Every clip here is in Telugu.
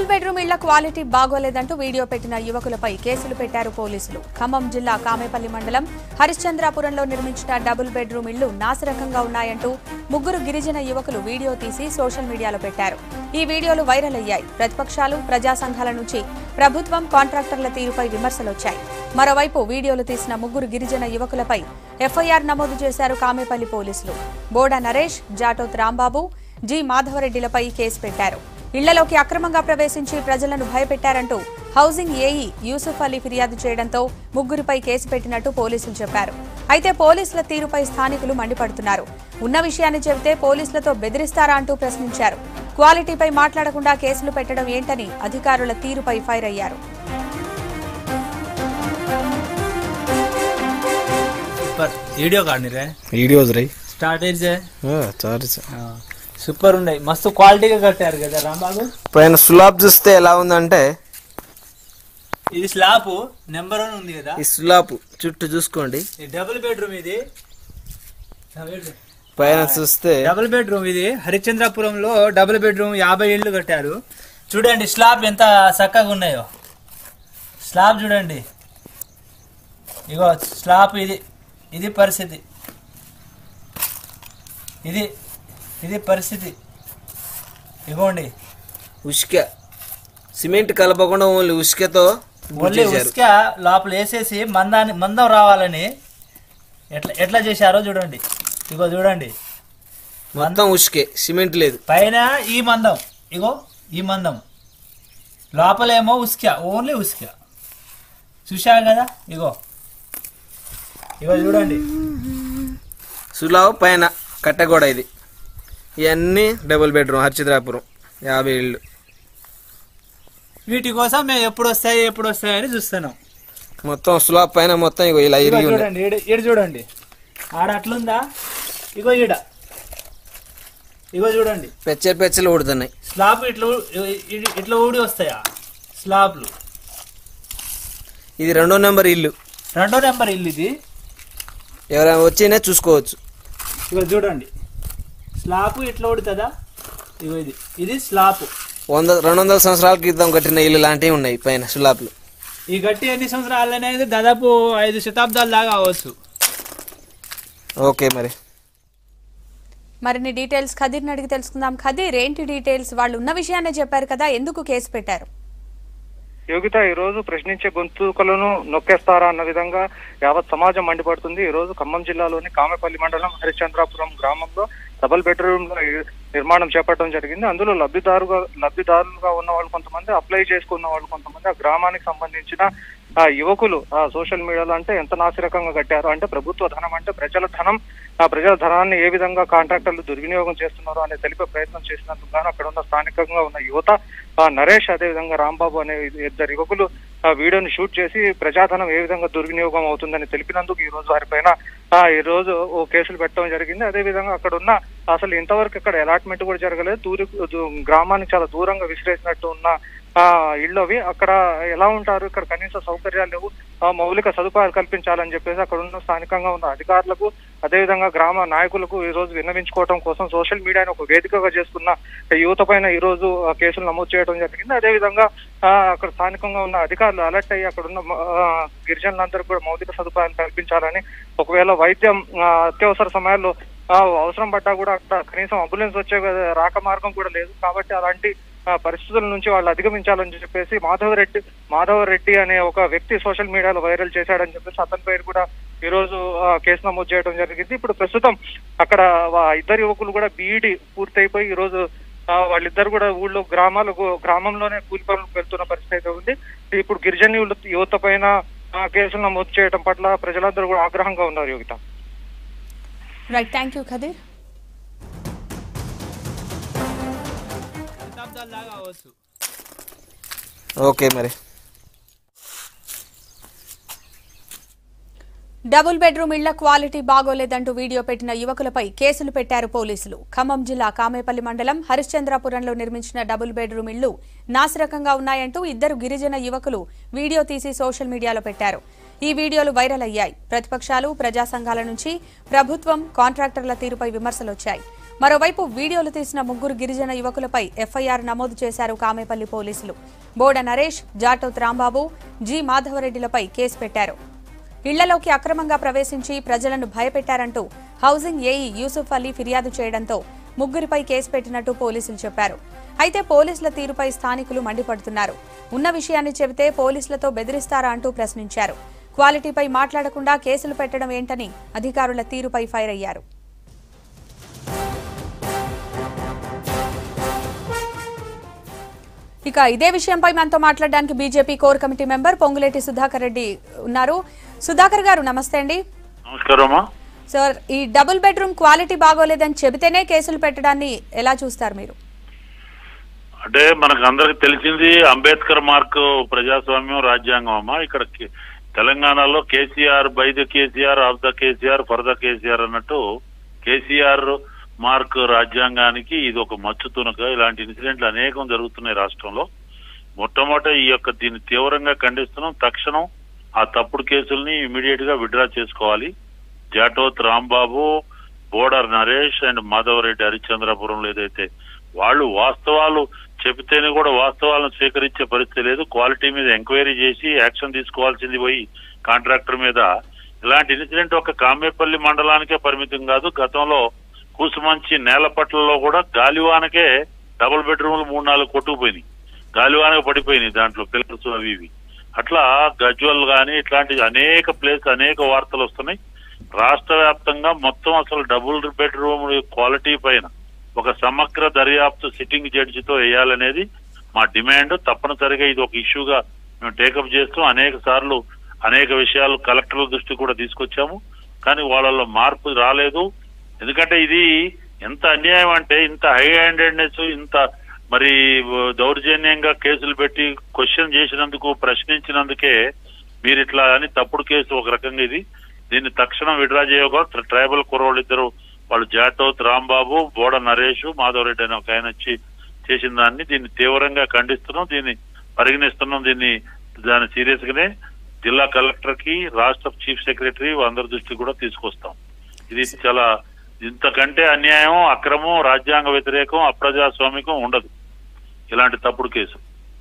బెడ్రూమ్ ఇళ్ల క్వాలిటీ బాగోలేదంటూ వీడియో పెట్టిన యువకులపై కేసులు పెట్టారు పోలీసులు ఖమ్మం జిల్లా కామేపల్లి మండలం హరిశ్చంద్రాపురంలో నిర్మించిన డబుల్ బెడ్రూమ్ ఇళ్లు నాసిరకంగా ఉన్నాయంటూ ముగ్గురు గిరిజన యువకులు వీడియో తీసి సోషల్ మీడియాలో పెట్టారు ఈ వీడియోలు వైరల్ అయ్యాయి ప్రతిపక్షాలు ప్రజా సంఘాల నుంచి ప్రభుత్వం కాంట్రాక్టర్ల తీరుపై విమర్శలొచ్చాయి మరోవైపు వీడియోలు తీసిన ముగ్గురు గిరిజన యువకులపై ఎఫ్ఐఆర్ నమోదు చేశారు కామేపల్లి పోలీసులు బోడా నరేష్ జాటోత్ రాంబాబు జి మాధవరెడ్డిలపై కేసు పెట్టారు ఇళ్లలోకి అక్రమంగా ప్రవేశించి ప్రజలను భయపెట్టారంటూ హౌసింగ్ ఏఈ యూసుఫ్ అలీ ఫిర్యాదు చేయడంతో ముగ్గురిపై కేసు పెట్టినట్టు పోలీసులు చెప్పారు అయితే పోలీసుల తీరుపై స్థానికులు మండిపడుతున్నారు ఉన్న విషయాన్ని చెబితే పోలీసులతో బెదిరిస్తారా అంటూ ప్రశ్నించారు క్వాలిటీపై మాట్లాడకుండా కేసులు పెట్టడం ఏంటని అధికారుల తీరుపై ఫైర్ అయ్యారు సూపర్ వీడియో కాడిరే వీడియోస్ రై స్టార్ట్ అయితే సారీ సూపర్ ఉన్నాయి మస్తు క్వాలిటీగా కట్టారు కదా రాంబాబు పైన సులాబ్ చూస్తే ఎలా ఉందంటే ఇది స్లాబ్ నెంబర్ వన్ ఉంది కదా ఈ సులాబ్ చుట్టూ చూసుకోండి ఈ డబుల్ బెడ్రూమ్ ఇది పైన చూస్తే డబుల్ బెడ్రూమ్ ఇది హరిశ్చంద్రపురంలో డబుల్ బెడ్రూమ్ యాభై ఇళ్ళు కట్టారు చూడండి స్లాబ్ ఎంత చక్కగా ఉన్నాయో స్లాబ్ చూడండి ఇగో స్లాబ్ ఇది ఇది పరిస్థితి ఇది ఇది పరిస్థితి ఇగోండి ఉష్క సిమెంట్ కలపకుండా ఓన్లీ ఉష్కతో ఓన్లీ ఉసుక లోపల వేసేసి మందాన్ని మందం రావాలని ఎట్లా ఎట్లా చేశారో చూడండి ఇగో చూడండి మొత్తం ఉష్కే సిమెంట్ లేదు పైన ఈ మందం ఇగో ఈ మందం లోపలేమో ఉసుక ఓన్లీ ఉసుక చూశారు కదా ఇగో ఇగో చూడండి సులాబ్ పైన కట్టగోడ ఇది ఇవన్నీ డబుల్ బెడ్రూమ్ హర్చిద్రాపురం యాభై ఇళ్ళు వీటి కోసం మేము ఎప్పుడు వస్తాయి ఎప్పుడు వస్తాయి అని చూస్తున్నాం మొత్తం సులాబ్ పైన మొత్తం ఇగో ఇలా ఇగో ఇరిగి ఉంది చూడండి ఈడ ఈడ చూడండి ఆడ అట్లుందా ఇగో ఈడ ఇగో చూడండి పెచ్చలు పెచ్చలు ఊడుతున్నాయి స్లాబ్ ఇట్లా ఊ- ఇ- ఇట్లా ఊడి వస్తాయా స్లాబ్లు ఇది రెండో నెంబర్ ఇల్లు రెండో నెంబర్ ఇల్లు ఇది ఎవరైనా వచ్చినా చూసుకోవచ్చు ఇగో చూడండి స్లాబ్ ఇట్లా ఊడుతుందా ఇగో ఇది ఇది స్లాబ్ వంద రెండు వందల సంవత్సరాల క్రితం కట్టిన ఇల్లు లాంటివి ఉన్నాయి పైన సులాబ్లు ఈ గట్టి ఎన్ని సంవత్సరాలు అనేది దాదాపు ఐదు శతాబ్దాల దాకా అవ్వచ్చు ఓకే మరి మరిన్ని డీటెయిల్స్ ఖదీర్ని అడిగి తెలుసుకుందాం ఖదీర్ ఏంటి డీటెయిల్స్ వాళ్ళు ఉన్న విషయాన్ని చెప్పారు కదా ఎందుకు కేసు పెట్టారు యోగిత ఈ రోజు ప్రశ్నించే గొంతుకలను నొక్కేస్తారా అన్న విధంగా యావత్ సమాజం మండిపడుతుంది ఈ రోజు ఖమ్మం జిల్లాలోని కామెపల్లి మండలం హరిశ్చంద్రాపురం గ్రామంలో డబుల్ బెడ్రూమ్ లో ఈ నిర్మాణం చేపట్టడం జరిగింది అందులో లబ్ధిదారుగా లబ్ధిదారులుగా ఉన్న వాళ్ళు కొంతమంది అప్లై చేసుకున్న వాళ్ళు కొంతమంది ఆ గ్రామానికి సంబంధించిన ఆ యువకులు ఆ సోషల్ మీడియాలో అంటే ఎంత నాసిరకంగా కట్టారు అంటే ప్రభుత్వ ధనం అంటే ప్రజల ధనం ఆ ప్రజల ధనాన్ని ఏ విధంగా కాంట్రాక్టర్లు దుర్వినియోగం చేస్తున్నారో అనే తెలిపే ప్రయత్నం చేసినందుకు గాను అక్కడ ఉన్న స్థానికంగా ఉన్న యువత ఆ నరేష్ అదే విధంగా రాంబాబు అనే ఇద్దరు యువకులు ఆ వీడియోని షూట్ చేసి ప్రజాధనం ఏ విధంగా దుర్వినియోగం అవుతుందని తెలిపినందుకు ఈ రోజు వారిపైన ఆ ఈ రోజు ఓ కేసులు పెట్టడం జరిగింది అదే విధంగా అక్కడ ఉన్న అసలు ఇంతవరకు ఇక్కడ అలాట్మెంట్ కూడా జరగలేదు దూరి దూ- గ్రామానికి చాలా దూరంగా విసిరేసినట్టు ఉన్న ఆ ఇళ్ళు అవి అక్కడ ఎలా ఉంటారు ఇక్కడ కనీస సౌకర్యాలు లేవు ఆ, మౌలిక సదుపాయాలు కల్పించాలని చెప్పేసి అక్కడ ఉన్న స్థానికంగా ఉన్న అధికారులకు అదేవిధంగా గ్రామ నాయకులకు ఈ రోజు విన్నవించుకోవడం కోసం సోషల్ మీడియాను ఒక వేదికగా చేసుకున్న యువత పైన ఈ రోజు ఆ, కేసులు నమోదు చేయడం జరిగింది అదేవిధంగా ఆ, అక్కడ స్థానికంగా ఉన్న అధికారులు అలర్ట్ అయ్యి అక్కడ ఉన్న ఆ, గిరిజనులందరికీ కూడా మౌలిక సదుపాయాలు కల్పించాలని ఒకవేళ వైద్యం ఆ, అత్యవసర సమయాల్లో ఆ, అవసరం పడ్డా కూడా అక్కడ కనీసం అంబులెన్స్ వచ్చే రాక మార్గం కూడా లేదు కాబట్టి అలాంటి ఆ, పరిస్థితుల నుంచి వాళ్ళు అధిగమించాలని చెప్పేసి మాధవరెడ్డి మాధవరెడ్డి అనే ఒక వ్యక్తి సోషల్ మీడియాలో వైరల్ చేశాడని చెప్పేసి అతని పేరు కూడా ఈ రోజు ఆ, కేసు నమోదు చేయడం జరిగింది ఇప్పుడు ప్రస్తుతం అక్కడ వా- ఇద్దరు యువకులు కూడా బీఈడి పూర్తయిపోయి ఈ రోజు ఆ, వాళ్ళిద్దరు కూడా ఊళ్ళో గ్రామాలకు గ్రామంలోనే కూలి పనులకు వెళ్తున్న పరిస్థితి అయితే ఉంది ఇప్పుడు గిరిజన యువత- యువత పైన ఆ, కేసులు నమోదు చేయడం పట్ల ప్రజలందరూ కూడా ఆగ్రహంగా ఉన్నారు Yogita right thank you Khadeer శతాబ్దాల దాకా అవ్వచ్చు ఓకే మరి డబుల్ బెడ్రూమ్ ఇళ్ల క్వాలిటీ బాగోలేదంటూ వీడియో పెట్టిన యువకులపై కేసులు పెట్టారు పోలీసులు ఖమ్మం జిల్లా కామేపల్లి మండలం హరిశ్చంద్రపురంలో నిర్మించిన డబుల్ బెడ్రూమ్ ఇళ్లు నాసిరకంగా ఉన్నాయంటూ ఇద్దరు గిరిజన యువకులు వీడియో తీసి సోషల్ మీడియాలో పెట్టారు ఈ వీడియోలు వైరల్ అయ్యాయి ప్రతిపక్షాలు ప్రజా సంఘాల నుంచి ప్రభుత్వం కాంట్రాక్టర్ల తీరుపై విమర్శలొచ్చాయి మరోవైపు వీడియోలు తీసిన ముగ్గురు గిరిజన యువకులపై ఎఫ్ఐఆర్ నమోదు చేశారు కామేపల్లి పోలీసులు బోడ నరేష్ జాటోత్ రాంబాబు జి మాధవరెడ్డిలపై కేసు పెట్టారు ఇళ్లలోకి అక్రమంగా ప్రవేశించి ప్రజలను భయపెట్టారంటూ హౌసింగ్ ఏఈ యూసుఫ్ అలీ ఫిర్యాదు చేయడంతో ముగ్గురిపై కేసు పెట్టినట్టు పోలీసులు చెప్పారు అయితే పోలీసుల తీరుపై స్థానికులు మండిపడుతున్నారు ఉన్న విషయాన్ని చెబితే పోలీసులతో బెదిరిస్తారా అంటూ ప్రశ్నించారు క్వాలిటీపై మాట్లాడకుండా కేసులు పెట్టడం ఏంటని అధికారుల తీరుపై ఫైర్ అయ్యారు ఇక ఇదే విషయంపై మనతో మాట్లాడడానికి BJP core committee member Ponguleti Sudhakar Reddy ఉన్నారు సుధాకర్ గారు నమస్తే అండి నమస్కారమ్మా సార్ ఈ డబుల్ బెడ్రూమ్ క్వాలిటీ బాగోలేదని చెబితేనే కేసులు పెట్టడాన్ని ఎలా చూస్తారు మీరు అంటే మనకు అందరికి తెలిసింది అంబేద్కర్ మార్క్ ప్రజాస్వామ్యం రాజ్యాంగం అమ్మా ఇక్కడ కే- తెలంగాణలో KCR by the KCR of the KCR for the KCR అన్నట్టు కేసీఆర్ మార్క్ రాజ్యాంగానికి ఇది ఒక మచ్చు తునక ఇలాంటి ఇన్సిడెంట్లు అనేకం జరుగుతున్నాయి రాష్ట్రంలో మొట్టమొదట ఈ యొక్క దీన్ని తీవ్రంగా ఖండిస్తున్నాం తక్షణం ఆ తప్పుడు కేసుల్ని ఇమీడియట్ గా విడ్రా చేసుకోవాలి జాటోత్ రాంబాబు బోడర్ నరేష్ అండ్ మాధవరెడ్డి హరిశ్చంద్రపురంలో ఏదైతే వాళ్ళు వాస్తవాలు చెబితేనే కూడా వాస్తవాలను స్వీకరించే పరిస్థితి లేదు క్వాలిటీ మీద ఎంక్వైరీ చేసి యాక్షన్ తీసుకోవాల్సింది పోయి కాంట్రాక్టర్ మీద ఇలాంటి ఇన్సిడెంట్ ఒక కామేపల్లి మండలానికే పరిమితం కాదు గతంలో కూసుమంచి నేలపట్లలో కూడా గాలివానకే డబుల్ బెడ్రూమ్లు మూడు నాలుగు కొట్టుకుపోయినాయి గాలివానకు పడిపోయినాయి దాంట్లో పిల్లర్స్ అవి ఇవి అట్లా గజ్వల్ గాని ఇట్లాంటి అనేక ప్లేస్ అనేక వార్తలు వస్తున్నాయి రాష్ట్ర వ్యాప్తంగా మొత్తం అసలు డబుల్ బెడ్రూమ్ క్వాలిటీ పైన ఒక సమగ్ర దర్యాప్తు సిట్టింగ్ జడ్జితో వేయాలనేది మా డిమాండ్ తప్పనిసరిగా ఇది ఒక ఇష్యూగా మేము టేకప్ చేస్తూ అనేక సార్లు అనేక విషయాలు కలెక్టర్ల దృష్టికి కూడా తీసుకొచ్చాము కానీ వాళ్ళలో మార్పు రాలేదు ఎందుకంటే ఇది ఎంత అన్యాయం అంటే ఇంత హై హ్యాండెడ్నెస్ ఇంత మరి దౌర్జన్యంగా కేసులు పెట్టి క్వశ్చన్ చేసినందుకు ప్రశ్నించినందుకే మీరు ఇట్లా అని తప్పుడు కేసు ఒక రకంగా ఇది దీన్ని తక్షణం విడ్రా చేయగా ట్రైబల్ కుర్రోళ్ళు ఇద్దరు వాళ్ళు జాటోత్ రాంబాబు బోడ నరేష్ మాధవరెడ్డి అని ఒక ఆయన వచ్చి చేసిన దాన్ని దీన్ని తీవ్రంగా ఖండిస్తున్నాం దీన్ని పరిగణిస్తున్నాం దీన్ని దాన్ని సీరియస్ గానే జిల్లా కలెక్టర్ కి రాష్ట్ర చీఫ్ సెక్రటరీ అందరి దృష్టికి కూడా తీసుకొస్తాం ఇది చాలా ఇంతకంటే అన్యాయం అక్రమం రాజ్యాంగ వ్యతిరేకం అప్రజాస్వామికం ఉండదు ఇలాంటి తప్పుడు కేసు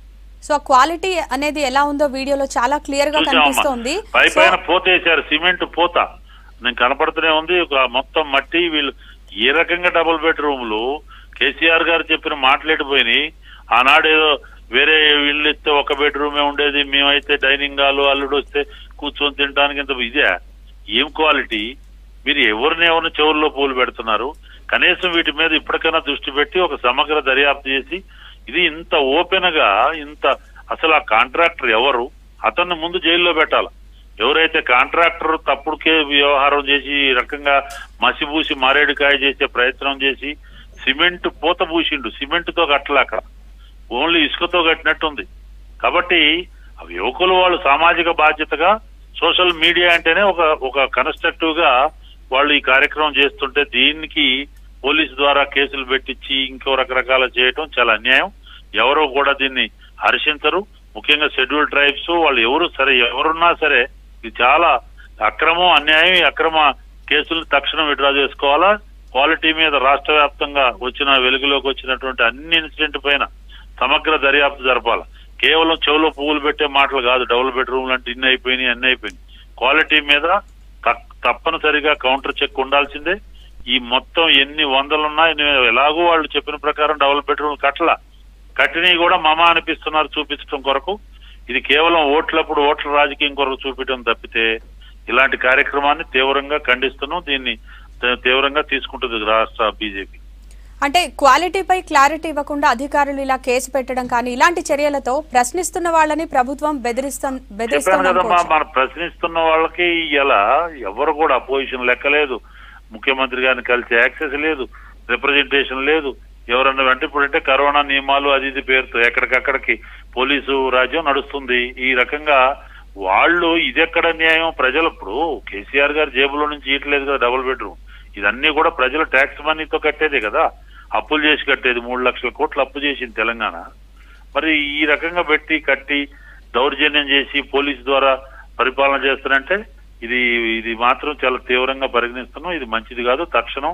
సో ఆ క్వాలిటీ అనేది ఎలా ఉందో వీడియోలో చాలా క్లియర్ గా కనిపిస్తోంది పై సో పైన పోత వేశారు సిమెంట్ పోత నేను కనపడుతూనే ఉంది ఒక మొత్తం మట్టి వీళ్ళు ఏ రకంగా డబుల్ బెడ్రూమ్లు కేసీఆర్ గారు చెప్పిన మాట్లాడిపోయినాయి ఆనాడు ఏదో వేరే ఇల్లు ఇస్తే ఒక బెడ్రూమే ఉండేది మేమైతే డైనింగ్ హాల్ అల్లుడు వస్తే కూర్చొని తినడానికి ఇంత ఇదే ఏం క్వాలిటీ మీరు ఎవరిని ఎవరిని చెవుల్లో పూలు పెడుతున్నారు కనీసం వీటి మీద ఇప్పటికైనా దృష్టి పెట్టి ఒక సమగ్ర దర్యాప్తు చేసి ఇది ఇంత ఓపెన్ గా ఇంత అసలు ఆ కాంట్రాక్టర్ ఎవరు అతన్ని ముందు జైల్లో పెట్టాలి ఎవరైతే కాంట్రాక్టర్ తప్పుడుకే వ్యవహారం చేసి ఈ రకంగా మసిబూసి మారేడుకాయ చేసే ప్రయత్నం చేసి సిమెంట్ పూత పూసిండు సిమెంట్ తో కట్టలే అక్కడ ఓన్లీ ఇసుకతో కట్టినట్టుంది కాబట్టి ఆ యువకులు వాళ్ళు సామాజిక బాధ్యతగా సోషల్ మీడియా అంటేనే ఒక ఒక కన్స్ట్రక్టివ్ గా వాళ్ళు ఈ కార్యక్రమం చేస్తుంటే దీనికి పోలీసు ద్వారా కేసులు పెట్టించి ఇంకో రకరకాల చేయటం చాలా అన్యాయం ఎవరో కూడా దీన్ని హర్షించరు ముఖ్యంగా షెడ్యూల్ ట్రైబ్స్ వాళ్ళు ఎవరు సరే ఎవరున్నా సరే ఇది చాలా అక్రమం అన్యాయం ఈ అక్రమ కేసులు తక్షణం విడ్రా చేసుకోవాలా క్వాలిటీ మీద రాష్ట్ర వ్యాప్తంగా వచ్చిన వెలుగులోకి వచ్చినటువంటి అన్ని ఇన్సిడెంట్ పైన సమగ్ర దర్యాప్తు జరపాలి కేవలం చెవులో పువ్వులు పెట్టే మాటలు కాదు డబుల్ బెడ్రూమ్ లాంటి ఇన్ని అయిపోయినాయి అన్ని అయిపోయినాయి క్వాలిటీ మీద తక్- తప్పనిసరిగా కౌంటర్ చెక్ ఉండాల్సిందే ఈ మొత్తం ఎన్ని వందలున్నా ఎన్ని- ఎలాగో వాళ్ళు చెప్పిన ప్రకారం డబుల్ బెడ్రూమ్ కట్టల కట్టినవి కూడా మమ అనిపిస్తున్నారు చూపించడం కొరకు ఇది కేవలం ఓట్లప్పుడు ఓట్ల రాజకీయం కొరకు చూపించడం తప్పితే ఇలాంటి కార్యక్రమాన్ని తీవ్రంగా ఖండిస్తున్నాం దీన్ని తీ- తీవ్రంగా తీసుకుంటుంది రాష్ట్ర బీజేపీ అంటే క్వాలిటీపై క్లారిటీ ఇవ్వకుండా అధికారులు ఇలా కేసు పెట్టడం కానీ ఇలాంటి చర్యలతో ప్రశ్నిస్తున్న వాళ్ళని ప్రభుత్వం బెదిరిస్తా చెప్పాను బెదిరిస్తోంది కదమ్మా అనుకోవచ్చా? మన ప్రశ్నిస్తున్న వాళ్ళకి ఇలా ఎవరు కూడా అపోజిషన్ లెక్క లేదు ముఖ్యమంత్రి గారిని కలిసే యాక్సెస్ లేదు రిప్రజెంటేషన్ లేదు ఎవరన్నా వెంట ఇప్పుడంటే కరోనా నియమాలు అది ఇది పేరుతో ఎక్కడికక్కడికి పోలీసు రాజ్యం నడుస్తుంది ఈ రకంగా వాళ్ళు ఇదెక్కడ న్యాయం ప్రజలు ఇప్పుడు కేసీఆర్ గారు జేబులో నుంచి ఇయట్లేదు కదా డబుల్ బెడ్రూమ్ ఇదన్నీ కూడా ప్రజలు ట్యాక్స్ మనీతో కట్టేదే కదా అప్పులు చేసి కట్టేది మూడు లక్షల కోట్లు అప్పు చేసింది తెలంగాణ మరి ఈ రకంగా పెట్టి కట్టి దౌర్జన్యం చేసి పోలీసు ద్వారా పరిపాలన చేస్తారంటే ఇది ఇది మాత్రం చాలా తీవ్రంగా పరిగణిస్తున్నాం ఇది మంచిది కాదు తక్షణం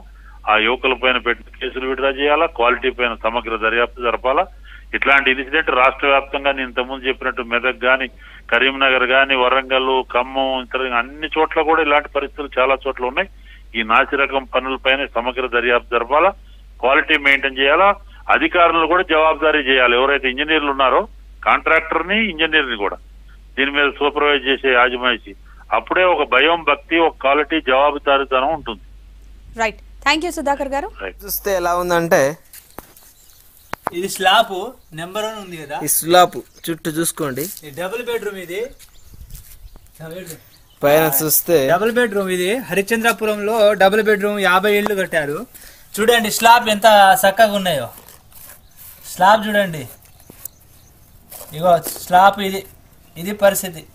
ఆ యువకుల పైన పెట్టి కేసులు విడుదల చేయాలా క్వాలిటీ పైన సమగ్ర దర్యాప్తు జరపాలా ఇట్లాంటి ఇన్సిడెంట్ రాష్ట్ర వ్యాప్తంగా నేను ఇంతకుముందు చెప్పినట్టు మెదక్ గాని కరీంనగర్ గాని వరంగల్ ఖమ్మం ఇతర అన్ని చోట్ల కూడా ఇలాంటి పరిస్థితులు చాలా చోట్ల ఉన్నాయి ఈ నాసి రకం పనులపైన సమగ్ర దర్యాప్తు జరపాలా క్వాలిటీ మెయింటైన్ చేయాలా అధికారులను కూడా జవాబుదారీ చేయాలి ఎవరైతే ఇంజనీర్లు ఉన్నారో కాంట్రాక్టర్ ని ఇంజనీర్ ని కూడా దీని మీద సూపర్వైజ్ చేసే యాజమాయిషి అప్పుడే ఒక భయం భక్తి ఒక క్వాలిటీ జవాబుదారీతనం ఉంటుంది రైట్ థ్యాంక్ యూ సుధాకర్ గారు చూస్తే ఎలా ఉందంటే ఇది స్లాబ్ నెంబర్ వన్ ఉంది కదా ఈ స్లాప్ చుట్టూ చూసుకోండి ఈ డబుల్ బెడ్రూమ్ ఇది డబుల్ బెడ్- పైన చూస్తే డబుల్ బెడ్రూమ్ ఇది హరిశ్చంద్రపురంలో డబుల్ బెడ్రూమ్ యాభై ఇళ్ళు కట్టారు చూడండి స్లాబ్ ఎంత చక్కగా ఉన్నాయో స్లాబ్ చూడండి ఇగో స్లాబ్ ఇది ఇది పరిస్థితి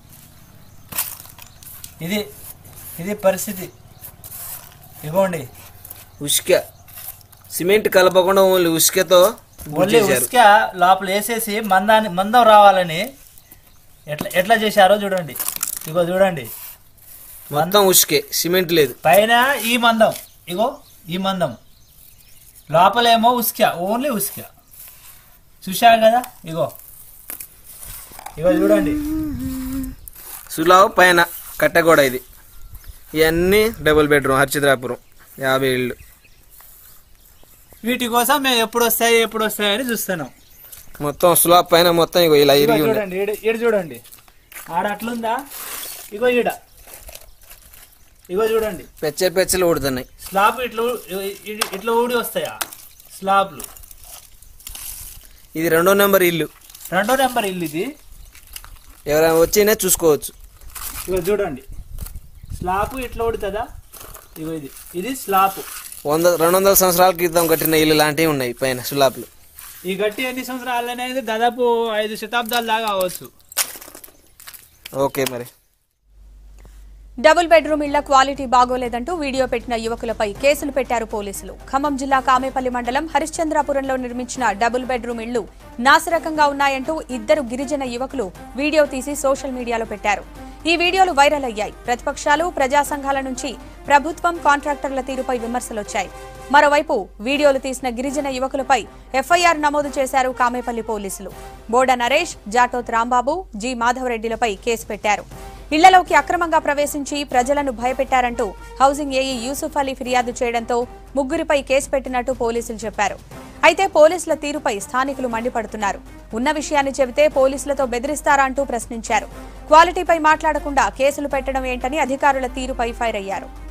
ఇది ఇది పరిస్థితి ఇగోండి ఉష్క సిమెంట్ కలపకుండా ఓన్లీ ఉష్కతో ఓన్లీ చేశారు ఉసుక లోపల వేసేసి మందాన్ని మందం రావాలని ఎట్లా ఎట్లా చేశారో చూడండి ఇగో చూడండి మొత్తం ఉష్కే సిమెంట్ లేదు పైన ఈ మందం ఇగో ఈ మందం లోపలేమో ఉస్క ఓన్లీ ఉస్క చూశారు కదా ఇగో ఇగో చూడండి సులావ్ పైన కట్టగోడ ఇది ఇవన్నీ డబుల్ బెడ్రూమ్ హర్చిద్రాపురం యాభై ఇళ్ళు వీటి కోసం మేము ఎప్పుడు వస్తాయి ఎప్పుడు వస్తాయి అని చూస్తున్నాం మొత్తం స్లాబ్ పైన మొత్తం ఇగో ఇలా ఇగో ఇరిగి ఉంది చూడండి ఈడ ఈడ చూడండి ఆడ అట్లుందా ఇగో ఈడ ఇగో చూడండి పెచ్చలు పెచ్చలు ఊడుతున్నాయి స్లాబ్ ఇట్లా ఊ- ఇ- ఇట్లా ఊడి వస్తాయా స్లాబ్లు ఇది రెండో నెంబర్ ఇల్లు రెండో నెంబర్ ఇల్లు ఇది ఎవరైనా వచ్చినా చూసుకోవచ్చు ఇగో చూడండి స్లాబ్ ఇట్లా ఊడుతుందా ఇగో ఇది ఇది స్లాబ్ వంద రెండు వందల సంవత్సరాల క్రితం కట్టిన ఇల్లు లాంటివి ఉన్నాయి పైన సులాబ్లు ఈ గట్టి ఎన్ని సంవత్సరాలు అనేది దాదాపు ఐదు శతాబ్దాల దాకా అవ్వచ్చు ఓకే మరి డబుల్ బెడ్రూమ్ ఇళ్ల క్వాలిటీ బాగోలేదంటూ వీడియో పెట్టిన యువకులపై కేసులు పెట్టారు పోలీసులు ఖమ్మం జిల్లా కామేపల్లి మండలం హరిశ్చంద్రాపురంలో నిర్మించిన డబుల్ బెడ్రూమ్ ఇళ్లు నాసిరకంగా ఉన్నాయంటూ ఇద్దరు గిరిజన యువకులు వీడియో తీసి సోషల్ మీడియాలో పెట్టారు ఈ వీడియోలు వైరల్ అయ్యాయి ప్రతిపక్షాలు ప్రజా సంఘాల నుంచి ప్రభుత్వం కాంట్రాక్టర్ల తీరుపై విమర్శలొచ్చాయి మరోవైపు వీడియోలు తీసిన గిరిజన యువకులపై ఎఫ్ఐఆర్ నమోదు చేశారు కామేపల్లి పోలీసులు బోడ నరేష్ జాటోత్ రాంబాబు జి మాధవరెడ్డిలపై కేసు పెట్టారు ఇళ్లలోకి అక్రమంగా ప్రవేశించి ప్రజలను భయపెట్టారంటూ హౌసింగ్ ఏఈ యూసుఫ్ అలీ ఫిర్యాదు చేయడంతో ముగ్గురిపై కేసు పెట్టినట్టు పోలీసులు చెప్పారు అయితే పోలీసుల తీరుపై స్థానికులు మండిపడుతున్నారు ఉన్న విషయాన్ని చెబితే పోలీసులతో బెదిరిస్తారా అంటూ ప్రశ్నించారు క్వాలిటీపై మాట్లాడకుండా కేసులు పెట్టడం ఏంటని అధికారుల తీరుపై ఫైర్ అయ్యారు